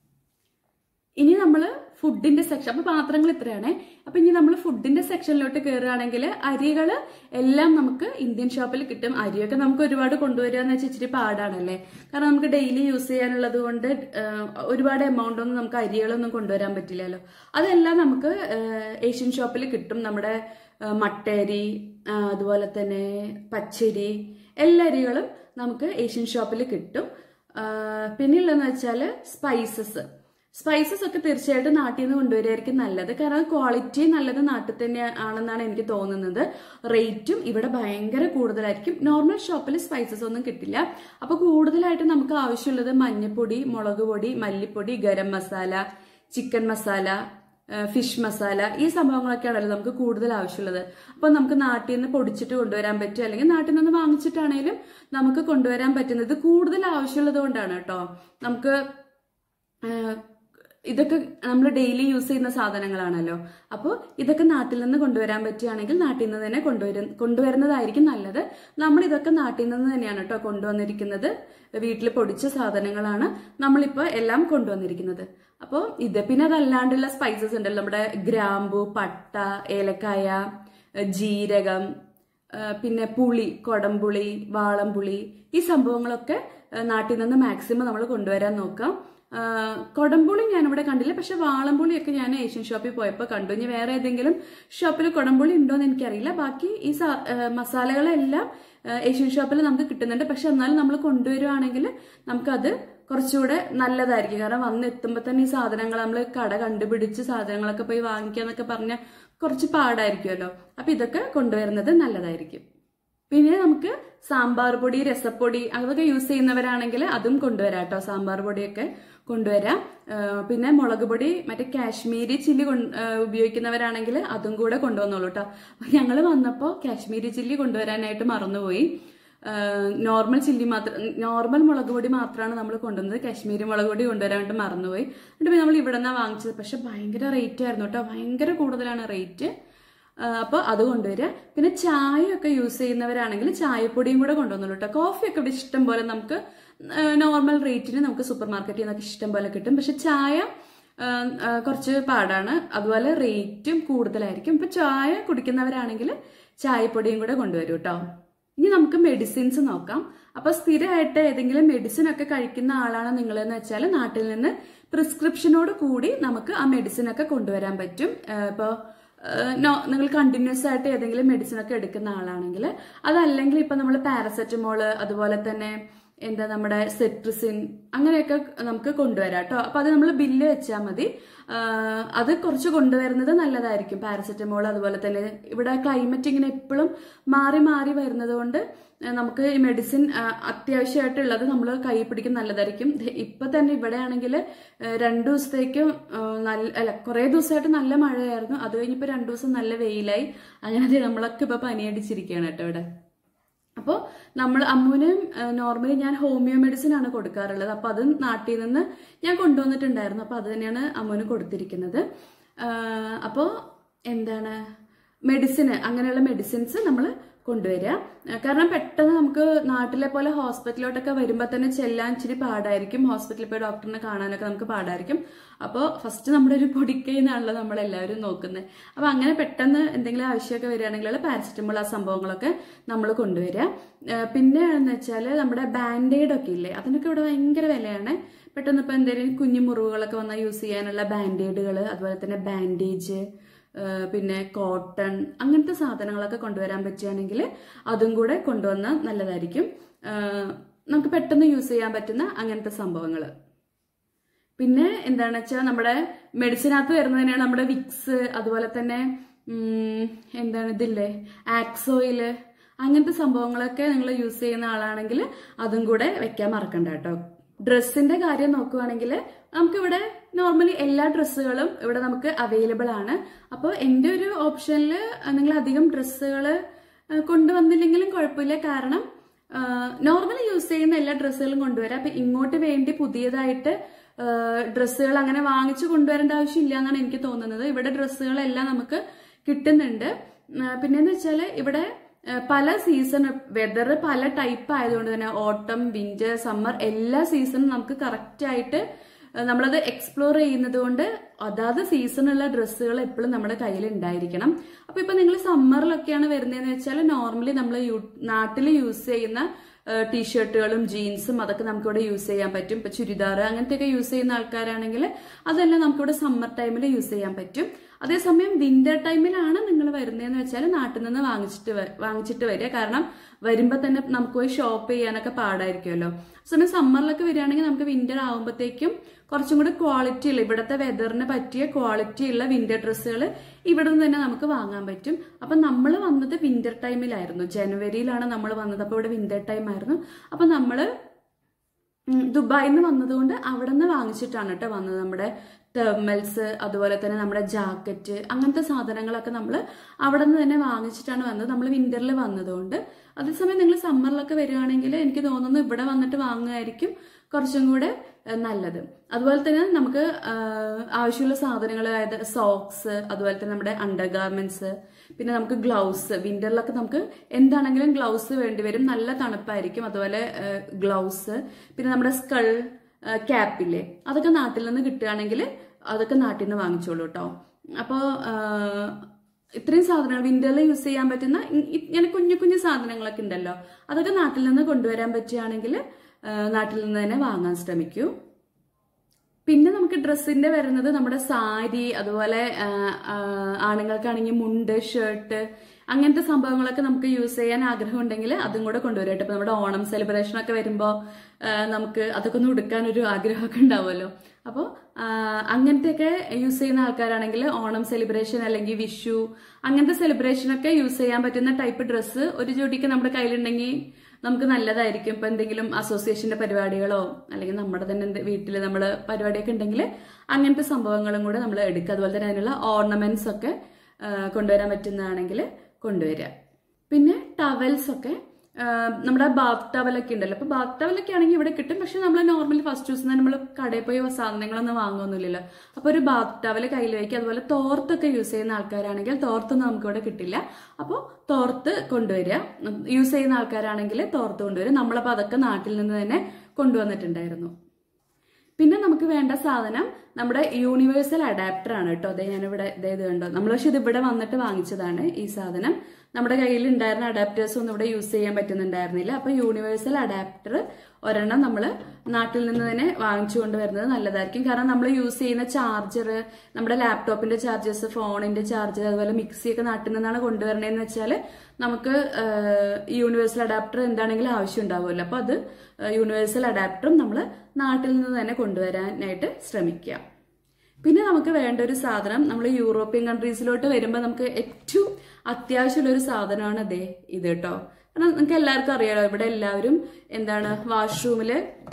ഇനി നമ്മൾ ഫുഡിന്റെ സെക്ഷൻ അപ്പൊ പാത്രങ്ങൾ ഇത്രയാണേ അപ്പൊ ഇനി നമ്മൾ ഫുഡിന്റെ സെക്ഷനിലോട്ട് കയറുകയാണെങ്കിൽ അരികൾ എല്ലാം നമുക്ക് ഇന്ത്യൻ ഷോപ്പിൽ കിട്ടും അരിയൊക്കെ നമുക്ക് ഒരുപാട് കൊണ്ടുവരിക എന്ന് വെച്ചാൽ ഇച്ചിരി പാടാണല്ലേ കാരണം നമുക്ക് ഡെയിലി യൂസ് ചെയ്യാനുള്ളത് കൊണ്ട് ആ, ഒരുപാട് എമൗണ്ട് ഒന്നും നമുക്ക് അരികളൊന്നും കൊണ്ടുവരാൻ പറ്റില്ലല്ലോ അതെല്ലാം നമുക്ക് ആ, ഏഷ്യൻ ഷോപ്പിൽ കിട്ടും നമ്മുടെ ആ, മട്ടയരി ആ, അതുപോലെ തന്നെ പച്ചരി എല്ലാ അരികളും നമുക്ക് ഏഷ്യൻ ഷോപ്പിൽ കിട്ടും ആ, പിന്നെയുള്ളതെന്ന് വെച്ചാൽ സ്പൈസസ് സ്പൈസസ് ഒക്കെ തീർച്ചയായിട്ടും നാട്ടിൽ നിന്ന് കൊണ്ടുവരികയായിരിക്കും നല്ലത് കാരണം ക്വാളിറ്റി നല്ലത് നാട്ടിൽ തന്നെ ആണെന്നാണ് എനിക്ക് തോന്നുന്നത് റേറ്റും ഇവിടെ ഭയങ്കര കൂടുതലായിരിക്കും നോർമൽ ഷോപ്പിൽ സ്പൈസസ് ഒന്നും കിട്ടില്ല അപ്പൊ കൂടുതലായിട്ട് നമുക്ക് ആവശ്യമുള്ളത് മഞ്ഞപ്പൊടി മുളക് പൊടി മല്ലിപ്പൊടി ഗരം മസാല ചിക്കൻ മസാല ഫിഷ് മസാല ഈ സംഭവങ്ങളൊക്കെയാണല്ലോ നമുക്ക് കൂടുതൽ ആവശ്യമുള്ളത് അപ്പൊ നമുക്ക് നാട്ടിൽ നിന്ന് പൊടിച്ചിട്ട് കൊണ്ടുവരാൻ പറ്റും അല്ലെങ്കിൽ നാട്ടിൽ നിന്ന് വാങ്ങിച്ചിട്ടാണേലും നമുക്ക് കൊണ്ടുവരാൻ പറ്റുന്നത് കൂടുതൽ ആവശ്യമുള്ളത് കൊണ്ടാണ് കേട്ടോ നമുക്ക് ആഹ് ഇതൊക്കെ നമ്മൾ ഡെയിലി യൂസ് ചെയ്യുന്ന സാധനങ്ങളാണല്ലോ അപ്പോൾ ഇതൊക്കെ നാട്ടിൽ നിന്ന് കൊണ്ടുവരാൻ പറ്റുകയാണെങ്കിൽ നാട്ടിൽ നിന്ന് തന്നെ കൊണ്ടുവരും കൊണ്ടുവരുന്നതായിരിക്കും നല്ലത് നമ്മൾ ഇതൊക്കെ നാട്ടിൽ നിന്ന് തന്നെയാണ് കേട്ടോ കൊണ്ടുവന്നിരിക്കുന്നത് വീട്ടിൽ പൊടിച്ച സാധനങ്ങളാണ് നമ്മളിപ്പോൾ എല്ലാം കൊണ്ടുവന്നിരിക്കുന്നത് അപ്പോൾ ഇത് പിന്നെ അതല്ലാണ്ടുള്ള സ്പൈസസ് ഉണ്ടല്ലോ നമ്മുടെ ഗ്രാമ്പു പട്ട ഏലക്കായ ഏഹ് ജീരകം ഏഹ് പിന്നെ പുളി കൊടംപുളി വാളംപുളി ഈ സംഭവങ്ങളൊക്കെ ഏഹ് നാട്ടിൽ നിന്ന് മാക്സിമം നമ്മൾ കൊണ്ടുവരാൻ നോക്കാം ആഹ് കൊടംപുളി ഞാനിവിടെ കണ്ടില്ല പക്ഷെ വാളംപുളിയൊക്കെ ഞാൻ ഏഷ്യൻ ഷോപ്പിൽ പോയപ്പോൾ കണ്ടു ഇനി വേറെ ഏതെങ്കിലും ഷോപ്പിൽ കൊടംപുളി ഉണ്ടോ എന്ന് എനിക്കറിയില്ല ബാക്കി ഈ സാ- ഏഹ് മസാലകളെല്ലാം ഏഹ് ഏഷ്യൻ ഷോപ്പിൽ നമുക്ക് കിട്ടുന്നുണ്ട് പക്ഷെ എന്നാലും നമ്മൾ കൊണ്ടുവരുവാണെങ്കിൽ നമുക്കത് കുറച്ചുകൂടെ നല്ലതായിരിക്കും കാരണം വന്ന് എത്തുമ്പോൾ തന്നെ ഈ സാധനങ്ങൾ നമ്മൾ കട കണ്ടുപിടിച്ച് സാധനങ്ങളൊക്കെ പോയി വാങ്ങിക്കുക എന്നൊക്കെ പറഞ്ഞാൽ കുറച്ച് പാടായിരിക്കുമല്ലോ അപ്പൊ ഇതൊക്കെ കൊണ്ടുവരുന്നത് നല്ലതായിരിക്കും പിന്നെ നമുക്ക് സാമ്പാർ പൊടി രസപ്പൊടി അതൊക്കെ യൂസ് ചെയ്യുന്നവരാണെങ്കിൽ അതും കൊണ്ടുവരാം കേട്ടോ സാമ്പാർ പൊടിയൊക്കെ കൊണ്ടുവരാം ആ, പിന്നെ മുളക് പൊടി മറ്റേ കാശ്മീരി ചില്ലി കൊണ്ട്- ആ, ഉപയോഗിക്കുന്നവരാണെങ്കിൽ അതും കൂടെ കൊണ്ടുവന്നോളൂ കേട്ടോ ഞങ്ങൾ വന്നപ്പോൾ കാശ്മീരി ചില്ലി കൊണ്ടുവരാനായിട്ട് മറന്നുപോയി നോർമൽ ചില്ലി മാത്രം നോർമൽ മുളക് പൊടി മാത്രമാണ് നമ്മൾ കൊണ്ടുവന്നത് കാശ്മീരി മുളക് പൊടി കൊണ്ടുവരാനായിട്ട് മറന്നുപോയി എന്നിട്ട് പിന്നെ നമ്മൾ ഇവിടെ നിന്നാണ് വാങ്ങിച്ചത് പക്ഷെ ഭയങ്കര റേറ്റ് ആയിരുന്നു കേട്ടോ ഭയങ്കര കൂടുതലാണ് റേറ്റ് അപ്പോൾ അത് കൊണ്ടുവരിക പിന്നെ ചായ ഒക്കെ യൂസ് ചെയ്യുന്നവരാണെങ്കിൽ ചായപ്പൊടിയും കൂടെ കൊണ്ടുവന്നുള്ളൂ കേട്ടോ കോഫി ഒക്കെ ഇവിടെ ഇഷ്ടം പോലെ നമുക്ക് നോർമൽ റേറ്റിന് നമുക്ക് സൂപ്പർ മാർക്കറ്റിൽ നിന്നൊക്കെ ഇഷ്ടം പോലെ കിട്ടും പക്ഷെ ചായ ആ, ആ, കുറച്ച് പാടാണ് അതുപോലെ റേറ്റും കൂടുതലായിരിക്കും ഇപ്പൊ ചായ കുടിക്കുന്നവരാണെങ്കിൽ ചായപ്പൊടിയും കൂടെ കൊണ്ടുവരും കേട്ടോ ഇനി നമുക്ക് മെഡിസിൻസ് നോക്കാം അപ്പൊ സ്ഥിരമായിട്ട് ഏതെങ്കിലും മെഡിസിൻ ഒക്കെ കഴിക്കുന്ന ആളാണ് നിങ്ങൾ എന്ന് വെച്ചാൽ നാട്ടിൽ നിന്ന് പ്രിസ്ക്രിപ്ഷനോട് കൂടി നമുക്ക് ആ മെഡിസിൻ ഒക്കെ കൊണ്ടുവരാൻ പറ്റും ഇപ്പോൾ നിങ്ങൾ കണ്ടിന്യൂസ് ആയിട്ട് ഏതെങ്കിലും മെഡിസിൻ ഒക്കെ എടുക്കുന്ന ആളാണെങ്കിൽ അതല്ലെങ്കിൽ ഇപ്പൊ നമ്മൾ പാരസെറ്റമോള് അതുപോലെ തന്നെ എന്താ നമ്മുടെ സെട്രിസിൻ അങ്ങനെയൊക്കെ നമുക്ക് കൊണ്ടുവരാം കേട്ടോ അപ്പൊ അത് നമ്മൾ ബില്ല് വെച്ചാൽ മതി ആഹ് അത് കുറച്ച് കൊണ്ടുവരുന്നത് നല്ലതായിരിക്കും പാരസെറ്റമോൾ അതുപോലെ തന്നെ ഇവിടെ ക്ലൈമറ്റ് ഇങ്ങനെ എപ്പോഴും മാറി മാറി വരുന്നത് കൊണ്ട് ഏഹ് നമുക്ക് ഈ മെഡിസിൻ അത്യാവശ്യമായിട്ടുള്ളത് നമ്മൾ കൈ പിടിക്കും നല്ലതായിരിക്കും ദേ ഇപ്പൊ തന്നെ ഇവിടെ ആണെങ്കിൽ രണ്ടു ദിവസത്തേക്കും ഏഹ് നല്ല അല്ല കുറെ ദിവസമായിട്ട് നല്ല മഴയായിരുന്നു അത് കഴിഞ്ഞിപ്പോ രണ്ടു ദിവസം നല്ല വെയിലായി അങ്ങനെ ദേ നമ്മളൊക്കെ ഇപ്പൊ പനിയടിച്ചിരിക്കുകയാണ് കേട്ടോ ഇവിടെ അപ്പോൾ നമ്മൾ അമ്മുവിന് നോർമലി ഞാൻ ഹോമിയോ മെഡിസിൻ ആണ് കൊടുക്കാറുള്ളത് അപ്പോൾ അത് നാട്ടിൽ നിന്ന് ഞാൻ കൊണ്ടുവന്നിട്ടുണ്ടായിരുന്നു അപ്പോൾ അത് തന്നെയാണ് അമ്മുവിന് കൊടുത്തിരിക്കുന്നത് അപ്പോൾ എന്താണ് മെഡിസിന് അങ്ങനെയുള്ള മെഡിസിൻസ് നമ്മൾ കൊണ്ടുവരിക ആ, കാരണം പെട്ടെന്ന് നമുക്ക് നാട്ടിലെ പോലെ ഹോസ്പിറ്റലിലോട്ടൊക്കെ വരുമ്പോൾ തന്നെ ചെല്ലാൻ ഇച്ചിരി പാടായിരിക്കും ഹോസ്പിറ്റലിൽ പോയി ഡോക്ടറിനെ കാണാനൊക്കെ നമുക്ക് പാടായിരിക്കും അപ്പോൾ ഫസ്റ്റ് നമ്മുടെ ഒരു പൊടിക്കൈന്നാണല്ലോ നമ്മളെല്ലാവരും നോക്കുന്നത് അപ്പോൾ അങ്ങനെ പെട്ടെന്ന് എന്തെങ്കിലും ആവശ്യമൊക്കെ വരികയാണെങ്കിൽ പാരസെറ്റമോൾ ആ സംഭവങ്ങളൊക്കെ നമ്മൾ കൊണ്ടുവരിക ആ, പിന്നെ എന്ന് വെച്ചാൽ നമ്മുടെ ബാൻഡേഡ് ഒക്കെ ഇല്ലേ അതിനൊക്കെ ഇവിടെ ഭയങ്കര വിലയാണ് പെട്ടെന്ന് ഇപ്പോൾ എന്തെങ്കിലും കുഞ്ഞു മുറിവുകളൊക്കെ വന്നാൽ യൂസ് ചെയ്യാനുള്ള ബാൻഡേഡുകൾ അതുപോലെ തന്നെ ബാൻഡേജ് ഏഹ് പിന്നെ കോട്ടൺ അങ്ങനത്തെ സാധനങ്ങളൊക്കെ കൊണ്ടുവരാൻ പറ്റുകയാണെങ്കിൽ അതും കൂടെ കൊണ്ടുവന്നാൽ നല്ലതായിരിക്കും ഏഹ് നമുക്ക് പെട്ടെന്ന് യൂസ് ചെയ്യാൻ പറ്റുന്ന അങ്ങനത്തെ സംഭവങ്ങൾ പിന്നെ എന്താണെന്ന് വെച്ചാൽ നമ്മുടെ മെഡിസിനകത്ത് വരുന്നതിനാണ് നമ്മുടെ വിക്സ് അതുപോലെ തന്നെ ഉം, എന്താണ് ഇതില്ലേ ആക്സോയില് അങ്ങനത്തെ സംഭവങ്ങളൊക്കെ നിങ്ങൾ യൂസ് ചെയ്യുന്ന ആളാണെങ്കിൽ അതും കൂടെ വെക്കാൻ മറക്കണ്ട കേട്ടോ ഡ്രസ്സിന്റെ കാര്യം നോക്കുവാണെങ്കിൽ നമുക്കിവിടെ നോർമലി എല്ലാ ഡ്രസ്സുകളും ഇവിടെ നമുക്ക് അവൈലബിൾ ആണ് അപ്പോൾ എൻ്റെ ഒരു ഓപ്ഷനിൽ നിങ്ങൾ അധികം ഡ്രസ്സുകൾ കൊണ്ടുവന്നില്ലെങ്കിലും കുഴപ്പമില്ല കാരണം നോർമലി യൂസ് ചെയ്യുന്ന എല്ലാ ഡ്രസ്സുകളും കൊണ്ടുവരാം അപ്പൊ ഇങ്ങോട്ട് വേണ്ടി പുതിയതായിട്ട് ഡ്രസ്സുകൾ അങ്ങനെ വാങ്ങിച്ചു കൊണ്ടുവരേണ്ട ആവശ്യമില്ല എന്നാണ് എനിക്ക് തോന്നുന്നത് ഇവിടെ ഡ്രസ്സുകളെല്ലാം നമുക്ക് കിട്ടുന്നുണ്ട് ആ, പിന്നെന്ന് വെച്ചാൽ ഇവിടെ ആ, പല സീസൺ വെതർ പല ടൈപ്പ് ആയതുകൊണ്ട് തന്നെ ഓട്ടം വിന്റർ സമ്മർ എല്ലാ സീസണും നമുക്ക് കറക്റ്റ് ആയിട്ട് ആ, നമ്മളത് എക്സ്പ്ലോർ ചെയ്യുന്നത് കൊണ്ട് അതാത് സീസണുള്ള ഡ്രസ്സുകൾ എപ്പോഴും നമ്മുടെ കയ്യിൽ ഉണ്ടായിരിക്കണം അപ്പൊ ഇപ്പൊ നിങ്ങൾ സമ്മറിലൊക്കെയാണ് വരുന്നതെന്ന് വെച്ചാൽ നോർമലി നമ്മൾ നാട്ടിൽ യൂസ് ചെയ്യുന്ന ടീഷർട്ടുകളും ജീൻസും അതൊക്കെ നമുക്കിവിടെ യൂസ് ചെയ്യാൻ പറ്റും ഇപ്പൊ ചുരിദാർ അങ്ങനത്തെയൊക്കെ യൂസ് ചെയ്യുന്ന ആൾക്കാരാണെങ്കിൽ അതെല്ലാം നമുക്കിവിടെ സമ്മർ ടൈമിൽ യൂസ് ചെയ്യാൻ പറ്റും അതേസമയം വിന്റർ ടൈമിലാണ് നിങ്ങൾ വരുന്നതെന്ന് വെച്ചാൽ നാട്ടിൽ നിന്ന് വാങ്ങിച്ചിട്ട് വ- വാങ്ങിച്ചിട്ട് വരിക കാരണം വരുമ്പോൾ തന്നെ നമുക്ക് പോയി ഷോപ്പ് ചെയ്യാനൊക്കെ പാടായിരിക്കുമല്ലോ സമയം സമ്മറിലൊക്കെ വരികയാണെങ്കിൽ നമുക്ക് വിന്റർ ആകുമ്പോഴത്തേക്കും കുറച്ചും കൂടി ക്വാളിറ്റി ഉള്ള ഇവിടുത്തെ വെതറിന് പറ്റിയ ക്വാളിറ്റി ഉള്ള വിന്റർ ഡ്രസ്സുകൾ ഇവിടെ നിന്ന് തന്നെ നമുക്ക് വാങ്ങാൻ പറ്റും അപ്പൊ നമ്മൾ വന്നത് വിന്റർ ടൈമിലായിരുന്നു ജനുവരിയിലാണ് നമ്മൾ വന്നത് അപ്പോൾ ഇവിടെ വിന്റർ ടൈം ആയിരുന്നു അപ്പൊ നമ്മള് ഉം, ദുബായിൽ നിന്ന് വന്നതുകൊണ്ട് അവിടെ നിന്ന് വാങ്ങിച്ചിട്ടാണ് കേട്ടോ വന്നത് നമ്മുടെ തെർമൽസ് അതുപോലെ തന്നെ നമ്മുടെ ജാക്കറ്റ് അങ്ങനത്തെ സാധനങ്ങളൊക്കെ നമ്മൾ അവിടെ നിന്ന് തന്നെ വാങ്ങിച്ചിട്ടാണ് വന്നത് നമ്മൾ വിന്ററിൽ വന്നതുകൊണ്ട് അതേസമയം നിങ്ങൾ സമ്മറിലൊക്കെ വരികയാണെങ്കിൽ എനിക്ക് തോന്നുന്നു ഇവിടെ വന്നിട്ട് വാങ്ങുമായിരിക്കും കുറച്ചും കൂടെ ഏഹ്, നല്ലത് അതുപോലെ തന്നെ നമുക്ക് ആഹ്, ആവശ്യമുള്ള സാധനങ്ങൾ അതായത് സോക്സ് അതുപോലെ തന്നെ നമ്മുടെ അണ്ടർ ഗാർമെന്റ്സ് പിന്നെ നമുക്ക് ഗ്ലൗസ് വിന്ററിലൊക്കെ നമുക്ക് എന്താണെങ്കിലും ഗ്ലൗസ് വേണ്ടി വരും നല്ല തണുപ്പായിരിക്കും അതുപോലെ ഗ്ലൗസ് പിന്നെ നമ്മുടെ സ്കൾ ക്യാപ്പില്ലേ അതൊക്കെ നാട്ടിൽ നിന്ന് കിട്ടുകയാണെങ്കിൽ അതൊക്കെ നാട്ടിൽ നിന്ന് വാങ്ങിച്ചോളൂ കേട്ടോ അപ്പോൾ ഇത്രയും സാധനങ്ങൾ വിന്ററിൽ യൂസ് ചെയ്യാൻ പറ്റുന്ന ഇ- ഇങ്ങനെ കുഞ്ഞു കുഞ്ഞു സാധനങ്ങളൊക്കെ ഉണ്ടല്ലോ അതൊക്കെ നാട്ടിൽ നിന്ന് കൊണ്ടുവരാൻ പറ്റുകയാണെങ്കിൽ നാട്ടിൽ നിന്ന് തന്നെ വാങ്ങാൻ ശ്രമിക്കൂ പിന്നെ നമുക്ക് ഡ്രസ്സിന്റെ വരുന്നത് നമ്മുടെ സാരി അതുപോലെ ആ, ആ, ആണുങ്ങൾക്കാണെങ്കിൽ മുണ്ട് ഷർട്ട് അങ്ങനത്തെ സംഭവങ്ങളൊക്കെ നമുക്ക് യൂസ് ചെയ്യാൻ ആഗ്രഹം ഉണ്ടെങ്കിൽ അതും കൂടെ കൊണ്ടുവരും കേട്ടോ ഇപ്പൊ നമ്മുടെ ഓണം സെലിബ്രേഷൻ ഒക്കെ വരുമ്പോൾ നമുക്ക് അതൊക്കെ ഒന്ന് ഉടുക്കാൻ ഒരു ആഗ്രഹമൊക്കെ ഉണ്ടാവുമല്ലോ അപ്പോൾ അങ്ങനത്തെയൊക്കെ യൂസ് ചെയ്യുന്ന ആൾക്കാരാണെങ്കിൽ ഓണം സെലിബ്രേഷൻ അല്ലെങ്കിൽ വിഷു അങ്ങനത്തെ സെലിബ്രേഷൻ ഒക്കെ യൂസ് ചെയ്യാൻ പറ്റുന്ന ടൈപ്പ് ഡ്രസ്സ് ഒരു ജോഡിക്ക് നമ്മുടെ കയ്യിലുണ്ടെങ്കിൽ നമുക്ക് നല്ലതായിരിക്കും ഇപ്പൊ എന്തെങ്കിലും അസോസിയേഷന്റെ പരിപാടികളോ അല്ലെങ്കിൽ നമ്മുടെ തന്നെ വീട്ടിൽ നമ്മൾ പരിപാടിയൊക്കെ ഉണ്ടെങ്കിൽ അങ്ങനത്തെ സംഭവങ്ങളും കൂടെ നമ്മൾ എടുക്കുക അതുപോലെ തന്നെ അതിനുള്ള ഓർണമെന്റ്സ് ഒക്കെ ആ, കൊണ്ടുവരാൻ പറ്റുന്നതാണെങ്കിൽ കൊണ്ടുവരിക പിന്നെ ടവൽസ് ഒക്കെ ആ, നമ്മുടെ ബാത്ത് ടവലൊക്കെ ഉണ്ടല്ലോ അപ്പൊ ബാത്ത് ടവലൊക്കെ ആണെങ്കിൽ ഇവിടെ കിട്ടും പക്ഷെ നമ്മൾ നോർമലി ഫസ്റ്റ് ദിവസം തന്നെ നമ്മൾ കടയിൽ പോയി സാധനങ്ങളൊന്നും വാങ്ങുമൊന്നുമില്ലല്ലോ അപ്പൊ ഒരു ബാത്ത് ടവൽ കയ്യിൽ വയ്ക്കുക അതുപോലെ തോർത്തൊക്കെ യൂസ് ചെയ്യുന്ന ആൾക്കാരാണെങ്കിൽ തോർത്തൊന്നും നമുക്ക് ഇവിടെ കിട്ടില്ല അപ്പോൾ തോർത്ത് കൊണ്ടുവരിക യൂസ് ചെയ്യുന്ന ആൾക്കാരാണെങ്കിൽ തോർത്ത് കൊണ്ടുവരും നമ്മളപ്പോൾ അതൊക്കെ നാട്ടിൽ നിന്ന് തന്നെ കൊണ്ടുവന്നിട്ടുണ്ടായിരുന്നു പിന്നെ നമുക്ക് വേണ്ട സാധനം നമ്മുടെ യൂണിവേഴ്സൽ അഡാപ്റ്റർ ആണ് കേട്ടോ അതെ ഞാനിവിടെ ഇതേ ഇത് കണ്ടോ നമ്മൾ പക്ഷെ ഇത് ഇവിടെ വന്നിട്ട് വാങ്ങിച്ചതാണ് ഈ സാധനം നമ്മുടെ കയ്യിൽ ഉണ്ടായിരുന്ന അഡാപ്റ്റേഴ്സ് ഒന്നും ഇവിടെ യൂസ് ചെയ്യാൻ പറ്റുന്നുണ്ടായിരുന്നില്ല അപ്പൊ യൂണിവേഴ്സൽ അഡാപ്റ്റർ ഒരെണ്ണം നമ്മൾ നാട്ടിൽ നിന്ന് തന്നെ വാങ്ങിച്ചു കൊണ്ടുവരുന്നത് നല്ലതായിരിക്കും കാരണം നമ്മൾ യൂസ് ചെയ്യുന്ന ചാർജർ നമ്മുടെ ലാപ്ടോപ്പിന്റെ ചാർജേഴ്സ് ഫോണിന്റെ ചാർജർ അതുപോലെ മിക്സി ഒക്കെ നാട്ടിൽ നിന്നാണ് കൊണ്ടുവരണേന്ന് വെച്ചാൽ നമുക്ക് യൂണിവേഴ്സൽ അഡാപ്റ്റർ എന്താണെങ്കിലും ആവശ്യം ഉണ്ടാവുമല്ലോ അപ്പൊ അത് യൂണിവേഴ്സൽ അഡാപ്റ്ററും നമ്മൾ നാട്ടിൽ നിന്ന് തന്നെ കൊണ്ടുവരാനായിട്ട് ശ്രമിക്കുക പിന്നെ നമുക്ക് വേണ്ട ഒരു സാധനം നമ്മൾ യൂറോപ്യൻ കൺട്രീസിലോട്ട് വരുമ്പോൾ നമുക്ക് ഏറ്റവും അത്യാവശ്യമുള്ള ഒരു സാധനമാണ് അതെ ഇത് കേട്ടോ കാരണം നിങ്ങൾക്ക് എല്ലാവർക്കും അറിയാലോ ഇവിടെ എല്ലാവരും എന്താണ് വാഷ്റൂമിൽ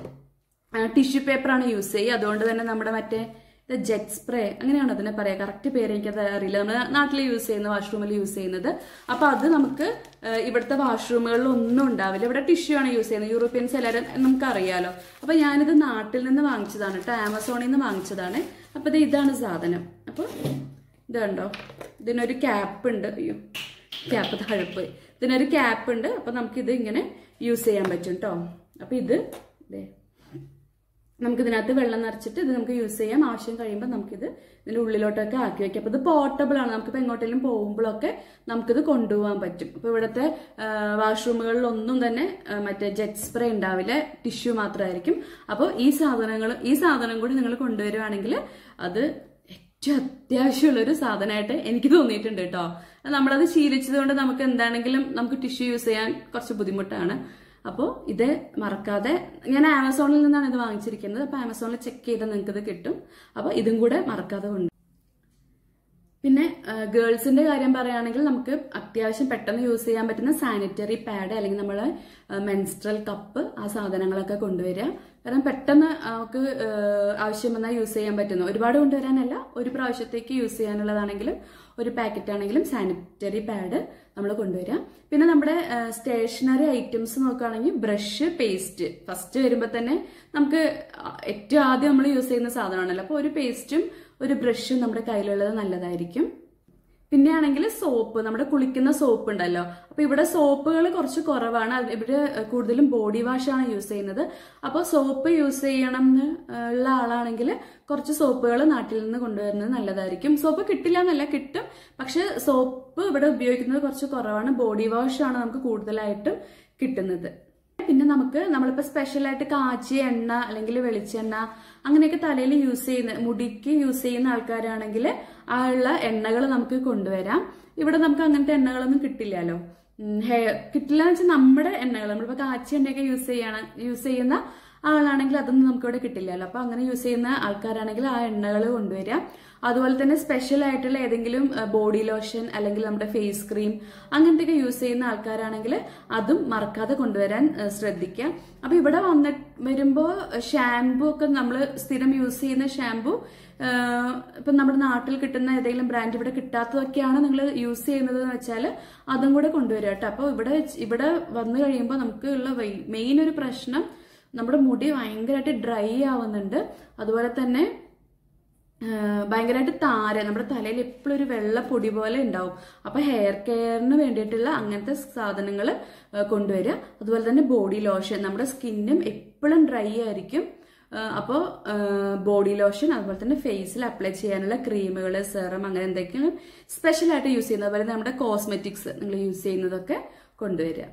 ടിഷ്യൂ പേപ്പറാണ് യൂസ് ചെയ്യുക അതുകൊണ്ട് തന്നെ നമ്മുടെ മറ്റേ ഇത് ജെറ്റ് സ്പ്രേ അങ്ങനെയാണ് അതിനെ പറയാ കറക്റ്റ് പേര് എനിക്കത് അറിയില്ല നമ്മുടെ നാട്ടിൽ യൂസ് ചെയ്യുന്ന വാഷ്റൂമിൽ യൂസ് ചെയ്യുന്നത് അപ്പൊ അത് നമുക്ക് ഏഹ്, ഇവിടുത്തെ വാഷ്റൂമുകളിൽ ഒന്നും ഉണ്ടാവില്ല ഇവിടെ ടിഷ്യൂ ആണ് യൂസ് ചെയ്യുന്നത് യൂറോപ്യൻസ് എല്ലാവരും നമുക്ക് അറിയാലോ അപ്പൊ ഞാനിത് നാട്ടിൽ നിന്ന് വാങ്ങിച്ചതാണ് കേട്ടോ ആമസോണിൽ നിന്ന് വാങ്ങിച്ചതാണ് അപ്പൊ ഇത് ഇതാണ് സാധനം അപ്പൊ ഇത് കണ്ടോ ഇതിനൊരു ക്യാപ്പ് ഉണ്ട് അയ്യോ ക്യാപ്പ് തഴപ്പ് ഇതിനൊരു ക്യാപ്പ് ഉണ്ട് അപ്പൊ നമുക്കിത് ഇങ്ങനെ യൂസ് ചെയ്യാൻ പറ്റും കേട്ടോ അപ്പൊ ഇത് ദേ നമുക്ക് ഇതിനകത്ത് വെള്ളം നിറച്ചിട്ട് ഇത് നമുക്ക് യൂസ് ചെയ്യാം ആവശ്യം കഴിയുമ്പോൾ നമുക്കിത് ഇതിന്റെ ഉള്ളിലോട്ടൊക്കെ ആക്കി വെക്കാം അപ്പൊ ഇത് പോർട്ടബിൾ ആണ് നമുക്കിപ്പോൾ എങ്ങോട്ടെങ്കിലും പോകുമ്പോഴൊക്കെ നമുക്കിത് കൊണ്ടുപോകാൻ പറ്റും അപ്പൊ ഇവിടുത്തെ വാഷ്റൂമുകളിലൊന്നും തന്നെ ആ, മറ്റേ ജെറ്റ് സ്പ്രേ ഉണ്ടാവില്ല ടിഷ്യൂ മാത്രമായിരിക്കും അപ്പോൾ ഈ സാധനങ്ങൾ ഈ സാധനം കൂടി നിങ്ങൾ കൊണ്ടുവരുവാണെങ്കിൽ അത് ഏറ്റവും അത്യാവശ്യമുള്ള ഒരു സാധനമായിട്ട് എനിക്ക് തോന്നിയിട്ടുണ്ട് കേട്ടോ നമ്മളത് ശീലിച്ചത് കൊണ്ട് നമുക്ക് എന്താണെങ്കിലും നമുക്ക് ടിഷ്യൂ യൂസ് ചെയ്യാൻ കുറച്ച് ബുദ്ധിമുട്ടാണ് അപ്പോൾ ഇത് മറക്കാതെ ഞാൻ ആമസോണിൽ നിന്നാണ് ഇത് വാങ്ങിച്ചിരിക്കുന്നത് അപ്പോൾ ആമസോണിൽ ചെക്ക് ചെയ്താൽ നിങ്ങൾക്ക് ഇത് കിട്ടും അപ്പോൾ ഇതും കൂടെ മറക്കാതെ കൊണ്ട് പിന്നെ ഗേൾസിന്റെ കാര്യം പറയുകയാണെങ്കിൽ നമുക്ക് അത്യാവശ്യം പെട്ടെന്ന് യൂസ് ചെയ്യാൻ പറ്റുന്ന സാനിറ്ററി പാഡ് അല്ലെങ്കിൽ നമ്മൾ മെൻസ്ട്രൽ കപ്പ് ആ സാധനങ്ങളൊക്കെ കൊണ്ടുവരിക കാരണം പെട്ടെന്ന് നമുക്ക് ഏഹ്, ആവശ്യം വന്നാൽ യൂസ് ചെയ്യാൻ പറ്റുന്ന ഒരുപാട് കൊണ്ടുവരാനല്ല ഒരു പ്രാവശ്യത്തേക്ക് യൂസ് ചെയ്യാനുള്ളതാണെങ്കിലും ഒരു പാക്കറ്റ് ആണെങ്കിലും സാനിറ്ററി പാഡ് നമ്മൾ കൊണ്ടുവരിക പിന്നെ നമ്മുടെ സ്റ്റേഷനറി ഐറ്റംസ് നോക്കുകയാണെങ്കിൽ ബ്രഷ് പേസ്റ്റ് ഫസ്റ്റ് വരുമ്പോൾ തന്നെ നമുക്ക് ഏറ്റവും ആദ്യം നമ്മൾ യൂസ് ചെയ്യുന്ന സാധനമാണല്ലോ അപ്പോൾ ഒരു പേസ്റ്റും ഒരു ബ്രഷും നമ്മുടെ കയ്യിലുള്ളത് നല്ലതായിരിക്കും പിന്നെ ആണെങ്കിൽ സോപ്പ് നമ്മുടെ കുളിക്കുന്ന സോപ്പ് ഉണ്ടല്ലോ അപ്പൊ ഇവിടെ സോപ്പുകൾ കുറച്ച് കുറവാണ് അത് ഇവിടെ കൂടുതലും ബോഡി വാഷ് ആണ് യൂസ് ചെയ്യുന്നത് അപ്പോൾ സോപ്പ് യൂസ് ചെയ്യണം എന്ന് ഉള്ള ആളാണെങ്കിൽ കുറച്ച് സോപ്പുകൾ നാട്ടിൽ നിന്ന് കൊണ്ടുവരുന്നത് നല്ലതായിരിക്കും സോപ്പ് കിട്ടില്ല എന്നല്ല കിട്ടും പക്ഷെ സോപ്പ് ഇവിടെ ഉപയോഗിക്കുന്നത് കുറച്ച് കുറവാണ് ബോഡി വാഷ് ആണ് നമുക്ക് കൂടുതലായിട്ടും കിട്ടുന്നത് പിന്നെ നമുക്ക് നമ്മളിപ്പോ സ്പെഷ്യലായിട്ട് കാച്ചിയ എണ്ണ അല്ലെങ്കിൽ വെളിച്ചെണ്ണ അങ്ങനെയൊക്കെ തലയിൽ യൂസ് ചെയ്യുന്ന മുടിക്ക് യൂസ് ചെയ്യുന്ന ആൾക്കാരാണെങ്കിൽ ആ ഉള്ള എണ്ണകൾ നമുക്ക് കൊണ്ടുവരാം ഇവിടെ നമുക്ക് അങ്ങനത്തെ എണ്ണകളൊന്നും കിട്ടില്ലല്ലോ ഹെയർ കിട്ടില്ല എന്ന് വെച്ചാൽ നമ്മുടെ എണ്ണകൾ നമ്മളിപ്പോ കാച്ചിയ എണ്ണയൊക്കെ യൂസ് ചെയ്യണം യൂസ് ചെയ്യുന്ന ആളാണെങ്കിൽ അതൊന്നും നമുക്ക് ഇവിടെ കിട്ടില്ലല്ലോ അപ്പൊ അങ്ങനെ യൂസ് ചെയ്യുന്ന ആൾക്കാരാണെങ്കിൽ ആ എണ്ണകൾ കൊണ്ടുവരിക അതുപോലെ തന്നെ സ്പെഷ്യൽ ആയിട്ടുള്ള ഏതെങ്കിലും ബോഡി ലോഷൻ അല്ലെങ്കിൽ നമ്മുടെ ഫേസ് ക്രീം അങ്ങനത്തെയൊക്കെ യൂസ് ചെയ്യുന്ന ആൾക്കാരാണെങ്കിൽ അതും മറക്കാതെ കൊണ്ടുവരാൻ ഏഹ്, ശ്രദ്ധിക്കുക അപ്പൊ ഇവിടെ വന്ന് വരുമ്പോൾ ഷാംപൂ ഒക്കെ നമ്മൾ സ്ഥിരം യൂസ് ചെയ്യുന്ന ഷാംപൂ ഇപ്പൊ നമ്മുടെ നാട്ടിൽ കിട്ടുന്ന ഏതെങ്കിലും ബ്രാൻഡ് ഇവിടെ കിട്ടാത്തതൊക്കെയാണ് നിങ്ങൾ യൂസ് ചെയ്യുന്നത് എന്ന് വെച്ചാൽ അതും കൂടെ കൊണ്ടുവരിക കേട്ടോ അപ്പോൾ ഇവിടെ വെച്ച്- ഇവിടെ വന്നു കഴിയുമ്പോൾ നമുക്ക് ഉള്ള മെയിൻ ഒരു പ്രശ്നം നമ്മുടെ മുടി ഭയങ്കരമായിട്ട് ഡ്രൈ ആവുന്നുണ്ട് അതുപോലെ തന്നെ ഭയങ്കരമായിട്ട് താര നമ്മുടെ തലയിൽ എപ്പോഴും ഒരു വെള്ള പൊടി പോലെ ഉണ്ടാവും അപ്പൊ ഹെയർ കെയറിന് വേണ്ടിയിട്ടുള്ള അങ്ങനത്തെ സാധനങ്ങൾ കൊണ്ടുവരിക അതുപോലെ തന്നെ ബോഡി ലോഷൻ നമ്മുടെ സ്കിന്നും എപ്പോഴും ഡ്രൈ ആയിരിക്കും അപ്പോൾ ബോഡി ലോഷൻ അതുപോലെ തന്നെ ഫേസിൽ അപ്ലൈ ചെയ്യാനുള്ള ക്രീമുകൾ സെറം അങ്ങനെ എന്തൊക്കെയാണ് സ്പെഷ്യൽ ആയിട്ട് യൂസ് ചെയ്യുന്നത് അതുപോലെ നമ്മുടെ കോസ്മെറ്റിക്സ് നിങ്ങൾ യൂസ് ചെയ്യുന്നതൊക്കെ കൊണ്ടുവരിക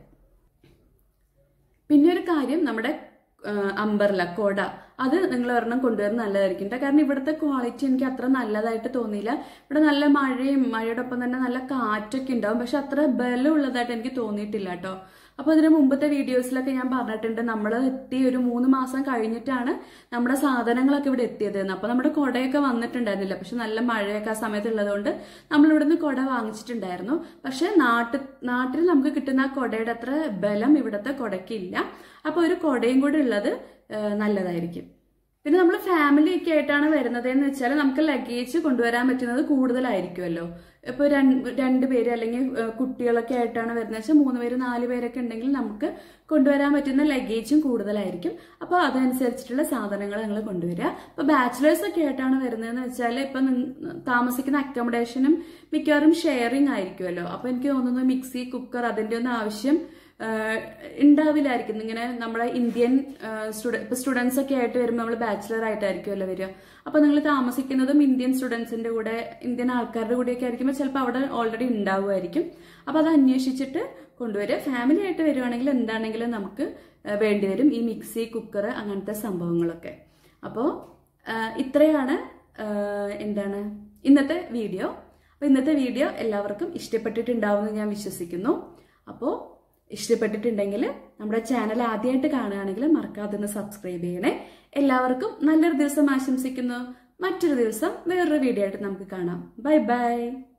പിന്നെ ഒരു കാര്യം നമ്മുടെ അമ്പർല കൊട അത് നിങ്ങൾ ഒരെണ്ണം കൊണ്ടുവരുന്നത് നല്ലതായിരിക്കും ട്ടോ. കാരണം ഇവിടുത്തെ ക്വാളിറ്റി എനിക്ക് അത്ര നല്ലതായിട്ട് തോന്നിയില്ല ഇവിടെ നല്ല മഴയും മഴയോടൊപ്പം തന്നെ നല്ല കാറ്റൊക്കെ ഉണ്ടാവും പക്ഷെ അത്ര ബലമുള്ളതായിട്ട് എനിക്ക് തോന്നിയിട്ടില്ല കേട്ടോ അപ്പൊ അതിന് മുമ്പത്തെ വീഡിയോസിലൊക്കെ ഞാൻ പറഞ്ഞിട്ടുണ്ട് നമ്മൾ എത്തി ഒരു മൂന്ന് മാസം കഴിഞ്ഞിട്ടാണ് നമ്മുടെ സാധനങ്ങളൊക്കെ ഇവിടെ എത്തിയത് എന്ന് അപ്പൊ നമ്മുടെ കുടയൊക്കെ വന്നിട്ടുണ്ടായിരുന്നില്ല പക്ഷെ നല്ല മഴയൊക്കെ ആ സമയത്ത് ഉള്ളതുകൊണ്ട് നമ്മൾ ഇവിടുന്ന് കുട വാങ്ങിച്ചിട്ടുണ്ടായിരുന്നു പക്ഷെ നാട്ടിൽ നാട്ടിൽ നമുക്ക് കിട്ടുന്ന ആ കുടയുടെ അത്ര ബലം ഇവിടുത്തെ കുടയ്ക്കില്ല അപ്പൊ ഒരു കുടയും കൂടെ ഉള്ളത് ഏഹ്, നല്ലതായിരിക്കും പിന്നെ നമ്മൾ ഫാമിലി ഒക്കെ ആയിട്ടാണ് വരുന്നത് എന്ന് വെച്ചാൽ നമുക്ക് ലഗേജ് കൊണ്ടുവരാൻ പറ്റുന്നത് കൂടുതലായിരിക്കുമല്ലോ ഇപ്പൊ രണ്ട് പേര് അല്ലെങ്കിൽ ഏഹ്, കുട്ടികളൊക്കെ ആയിട്ടാണ് വരുന്നത് വെച്ചാൽ മൂന്ന് പേര് നാല് പേരൊക്കെ ഉണ്ടെങ്കിൽ നമുക്ക് കൊണ്ടുവരാൻ പറ്റുന്ന ലഗേജും കൂടുതലായിരിക്കും അപ്പോൾ അതനുസരിച്ചിട്ടുള്ള സാധനങ്ങൾ നിങ്ങൾ കൊണ്ടുവരിക ഇപ്പൊ ബാച്ചിലേഴ്സ് ഒക്കെ ആയിട്ടാണ് വരുന്നതെന്ന് വെച്ചാൽ ഇപ്പൊ നിങ്ങ- താമസിക്കുന്ന അക്കോമഡേഷനും മിക്കവാറും ഷെയറിംഗ് ആയിരിക്കുമല്ലോ അപ്പൊ എനിക്ക് തോന്നുന്നു മിക്സി കുക്കർ അതിന്റെ ഒന്നും ആവശ്യം ആഹ് ഉണ്ടാവില്ലായിരിക്കും ഇങ്ങനെ നമ്മുടെ ഇന്ത്യൻ സ്റ്റുഡ ഇപ്പൊ സ്റ്റുഡൻസ് ഒക്കെ ആയിട്ട് വരുമ്പോൾ നമ്മൾ ബാച്ചിലർ ആയിട്ടായിരിക്കുമല്ലോ വരിക അപ്പൊ നിങ്ങൾ താമസിക്കുന്നതും ഇന്ത്യൻ സ്റ്റുഡൻസിന്റെ കൂടെ ഇന്ത്യൻ ആൾക്കാരുടെ കൂടെയൊക്കെ ആയിരിക്കുമ്പോൾ ചിലപ്പോൾ അവിടെ ഓൾറെഡി ഉണ്ടാവുമായിരിക്കും അപ്പൊ അത് അന്വേഷിച്ചിട്ട് കൊണ്ടുവരിക ഫാമിലി ആയിട്ട് വരുവാണെങ്കിൽ എന്താണെങ്കിലും നമുക്ക് ആഹ് വേണ്ടി വരും ഈ മിക്സി കുക്കർ അങ്ങനത്തെ സംഭവങ്ങളൊക്കെ അപ്പോൾ ഇത്രയാണ് ആഹ് എന്താണ് ഇന്നത്തെ വീഡിയോ അപ്പോൾ ഇന്നത്തെ വീഡിയോ എല്ലാവർക്കും ഇഷ്ടപ്പെട്ടിട്ടുണ്ടാവുമെന്ന് ഞാൻ വിശ്വസിക്കുന്നു അപ്പോൾ ഇഷ്ടപ്പെട്ടിട്ടുണ്ടെങ്കിൽ നമ്മുടെ ചാനൽ ആദ്യമായിട്ട് കാണുകയാണെങ്കിൽ മറക്കാതെ ഒന്ന് സബ്സ്ക്രൈബ് ചെയ്യണേ എല്ലാവർക്കും നല്ലൊരു ദിവസം ആശംസിക്കുന്നു മറ്റൊരു ദിവസം വേറൊരു വീഡിയോ ആയിട്ട് നമുക്ക് കാണാം ബൈ ബൈ